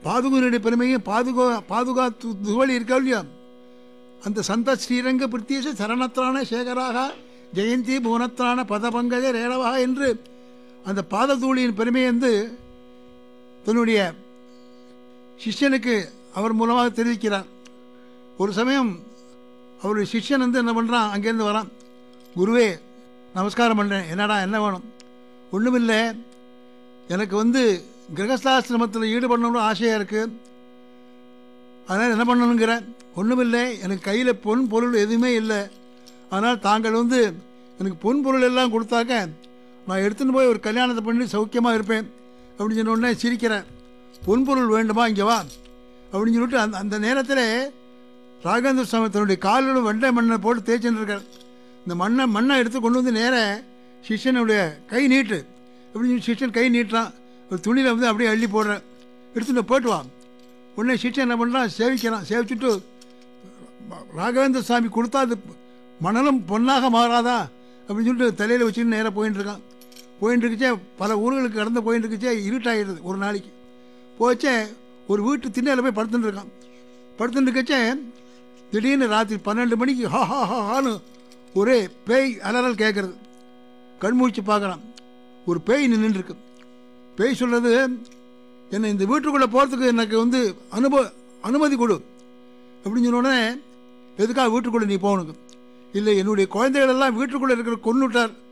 பாதுகனுடைய பெருமையும் பாதுகா பாதுகாத்து துவளி இருக்கா இல்லையா அந்த சந்த ஸ்ரீரங்க பிரித்தீச சரணத்ரான சேகராக ஜெயந்தி புவனத்ரான பதபங்கஜ ரேடவா என்று அந்த பாததூளியின் பெருமையை வந்து தன்னுடைய சிஷ்யனுக்கு அவர் மூலமாக தெரிவிக்கிறார் ஒரு சமயம் அவருடைய சிஷ்யன் வந்து என்ன பண்ணுறான் அங்கேருந்து வரான் குருவே நமஸ்காரம் பண்ணுறேன் என்னடா என்ன வேணும் ஒன்றுமில்லை எனக்கு வந்து கிரகஸ்தாசிரமத்தில் ஈடுபடணும்னு ஆசையாக இருக்குது அதனால் என்ன பண்ணணுங்கிற ஒன்றுமில்லை எனக்கு கையில் பொன் பொருள் எதுவுமே இல்லை அதனால் தாங்கள் வந்து எனக்கு பொன் பொருள் எல்லாம் கொடுத்தாக்க நான் எடுத்துன்னு போய் ஒரு கல்யாணத்தை பண்ணி சௌக்கியமாக இருப்பேன் அப்படின்னு சொன்ன உடனே சிரிக்கிறேன் பொன் பொருள் வேண்டுமா இங்கே வா அப்படின்னு சொல்லிட்டு அந்த அந்த நேரத்தில் ராகேந்திர சுவாமி தன்னுடைய காலில் வெண்டை மண்ணை போட்டு தேய்ச்சின்னு இருக்கார் இந்த மண்ணை மண்ணை எடுத்து கொண்டு வந்து நேர சிஷ்யனுடைய கை நீட்டு அப்படின்னு சொல்லி சிஷ்யன் கை நீட்டுறான் ஒரு துணியில் வந்து அப்படியே அள்ளி போடுறேன் எடுத்துட்டு போட்டு வா உடனே சிஷ்யன் என்ன பண்ணுறான் சேவிக்கிறான் சேவிச்சுட்டு ராகவேந்திர சாமி கொடுத்தா அது மணலும் பொன்னாக மாறாதா அப்படின்னு சொல்லிட்டு தலையில் வச்சுட்டு நேராக போயின்னு இருக்கான் போயின்னு இருக்குச்சே பல ஊர்களுக்கு கடந்து போயின்னு இருக்குச்சே இருட்டாயிடுது ஒரு நாளைக்கு போச்சே ஒரு வீட்டு திண்ணையில் போய் படுத்துட்டு இருக்கான் படுத்துட்டு இருக்கச்சே திடீர்னு ராத்திரி பன்னெண்டு மணிக்கு ஹா ஹா ஹா ஹான்னு ஒரே பேய் அலறல் கேட்குறது கண்மூழ்ச்சி பார்க்குறான் ஒரு பேய் நின்றுட்டு இருக்கு பேய் சொல்கிறது என்னை இந்த வீட்டுக்குள்ளே போகிறதுக்கு எனக்கு வந்து அனுபவ அனுமதி கொடு அப்படின்னு சொன்ன உடனே எதுக்காக வீட்டுக்குள்ளே நீ போகணுங்க இல்லை என்னுடைய குழந்தைகள் எல்லாம் வீட்டுக்குள்ளே இருக்கிற கொன்னுட்டார்